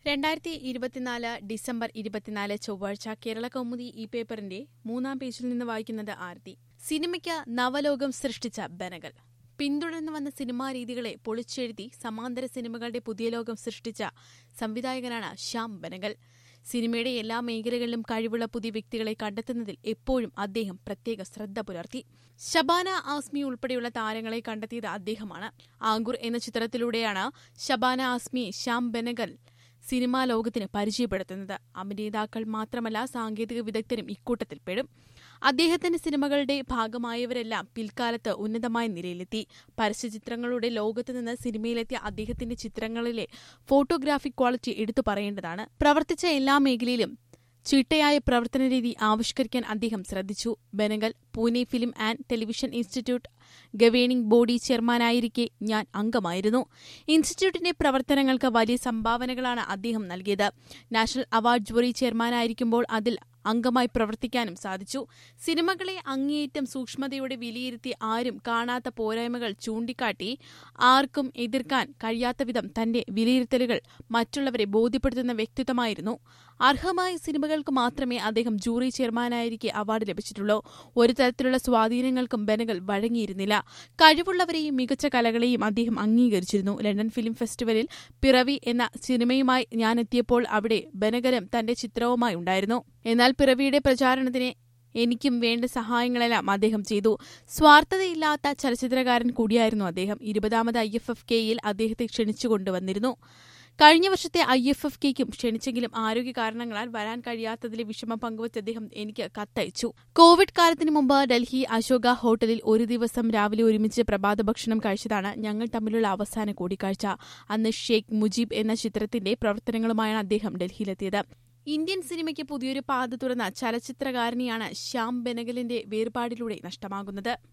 രണ്ടായിരത്തി ഇരുപത്തിനാല് ഡിസംബർ ഇരുപത്തിനാല് ചൊവ്വാഴ്ച കേരള കൗമുദി ഈ പേപ്പറിന്റെ മൂന്നാം പേജിൽ നിന്ന് വായിക്കുന്നത് ആരതി സിനിമയ്ക്ക് നവലോകം സൃഷ്ടിച്ച ബനകൾ പിന്തുടർന്നു വന്ന സിനിമാ രീതികളെ പൊളിച്ചെഴുതി സമാന്തര സിനിമകളുടെ പുതിയ ലോകം സൃഷ്ടിച്ച സംവിധായകനാണ് ശ്യാം ബനഗൽ സിനിമയുടെ എല്ലാ മേഖലകളിലും കഴിവുള്ള പുതിയ വ്യക്തികളെ കണ്ടെത്തുന്നതിൽ എപ്പോഴും അദ്ദേഹം പ്രത്യേക ശ്രദ്ധ പുലർത്തി ശബാന ആസ്മി ഉൾപ്പെടെയുള്ള താരങ്ങളെ കണ്ടെത്തിയത് അദ്ദേഹമാണ് ആങ്കുർ എന്ന ചിത്രത്തിലൂടെയാണ് ശബാന ആസ്മിയെ ശ്യാം ബനഗൽ സിനിമാ ലോകത്തിന് പരിചയപ്പെടുത്തുന്നത് അഭിനേതാക്കൾ മാത്രമല്ല സാങ്കേതിക വിദഗ്ധരും ഇക്കൂട്ടത്തിൽ പെടും അദ്ദേഹത്തിന്റെ സിനിമകളുടെ ഭാഗമായവരെല്ലാം പിൽക്കാലത്ത് ഉന്നതമായ നിലയിലെത്തി പരസ്യചിത്രങ്ങളുടെ ലോകത്ത് നിന്ന് സിനിമയിലെത്തിയ അദ്ദേഹത്തിന്റെ ചിത്രങ്ങളിലെ ഫോട്ടോഗ്രാഫിക് ക്വാളിറ്റി എടുത്തു പറയേണ്ടതാണ് പ്രവർത്തിച്ച എല്ലാ മേഖലയിലും ചിട്ടയായ പ്രവർത്തന രീതി ആവിഷ്കരിക്കാൻ അദ്ദേഹം ശ്രദ്ധിച്ചു Benegal Pune film and television institute governing body ചെയർമാനായിരിക്കെ ഞാൻ അംഗമായിരുന്നു ഇൻസ്റ്റിറ്റ്യൂട്ടിന്റെ പ്രവർത്തനങ്ങൾക്ക് വലിയ സംഭാവനകളാണ് അദ്ദേഹം നൽകിയത് നാഷണൽ അവാർഡ് ജൂറി ചെയർമാനായിരിക്കുമ്പോൾ അതിൽ അംഗമായി പ്രവർത്തിക്കാനും സാധിച്ചു സിനിമകളെ അങ്ങേയറ്റം സൂക്ഷ്മതയോടെ വിലയിരുത്തി ആരും കാണാത്ത പോരായ്മകൾ ചൂണ്ടിക്കാട്ടി ആർക്കും എതിർക്കാൻ കഴിയാത്ത വിധം തന്റെ വിലയിരുത്തലുകൾ മറ്റുള്ളവരെ ബോധ്യപ്പെടുത്തുന്ന വ്യക്തിത്വമായിരുന്നു അർഹമായ സിനിമകൾക്ക് മാത്രമേ അദ്ദേഹം ജൂറി ചെയർമാനായിരിക്കെ അവാർഡ് ലഭിച്ചിട്ടുള്ളൂ ഒരു തരത്തിലുള്ള സ്വാധീനങ്ങൾക്കും ബനകൾ വഴങ്ങിയിരുന്നില്ല കഴിവുള്ളവരെയും മികച്ച കലകളെയും അദ്ദേഹം അംഗീകരിച്ചിരുന്നു ലണ്ടൻ ഫിലിം ഫെസ്റ്റിവലിൽ പിറവി എന്ന സിനിമയുമായി ഞാനെത്തിയപ്പോൾ അവിടെ ബനഗലും തന്റെ ചിത്രവുമായി ഉണ്ടായിരുന്നു എന്നാൽ പിറവിയുടെ പ്രചാരണത്തിന് എനിക്കും വേണ്ട സഹായങ്ങളെല്ലാം അദ്ദേഹം ചെയ്തു സ്വാർത്ഥതയില്ലാത്ത ചലച്ചിത്രകാരൻ കൂടിയായിരുന്നു അദ്ദേഹം ഇരുപതാമത് ഐ എഫ് എഫ് കെയിൽ അദ്ദേഹത്തെ ക്ഷണിച്ചു കൊണ്ടുവന്നിരുന്നു കഴിഞ്ഞ വർഷത്തെ ഐ എഫ് എഫ് കെക്കും ക്ഷണിച്ചെങ്കിലും ആരോഗ്യ കാരണങ്ങളാൽ വരാൻ കഴിയാത്തതിലെ വിഷമം പങ്കുവച്ച് അദ്ദേഹം എനിക്ക് കത്തയച്ചു കോവിഡ് കാലത്തിന് മുമ്പ് ഡൽഹി അശോക ഹോട്ടലിൽ ഒരു ദിവസം രാവിലെ ഒരുമിച്ച് പ്രഭാത ഭക്ഷണം കഴിച്ചതാണ് ഞങ്ങൾ തമ്മിലുള്ള അവസാന കൂടിക്കാഴ്ച അന്ന് ഷെയ്ഖ് മുജീബ് എന്ന ചിത്രത്തിന്റെ പ്രവർത്തനങ്ങളുമായാണ് അദ്ദേഹം ഡൽഹിയിലെത്തിയത് ഇന്ത്യൻ സിനിമയ്ക്ക് പുതിയൊരു പാത തുറന്ന ചലച്ചിത്രകാരനെയാണ് ശ്യാം ബെനഗലിന്റെ വേർപാടിലൂടെ നഷ്ടമാകുന്നത്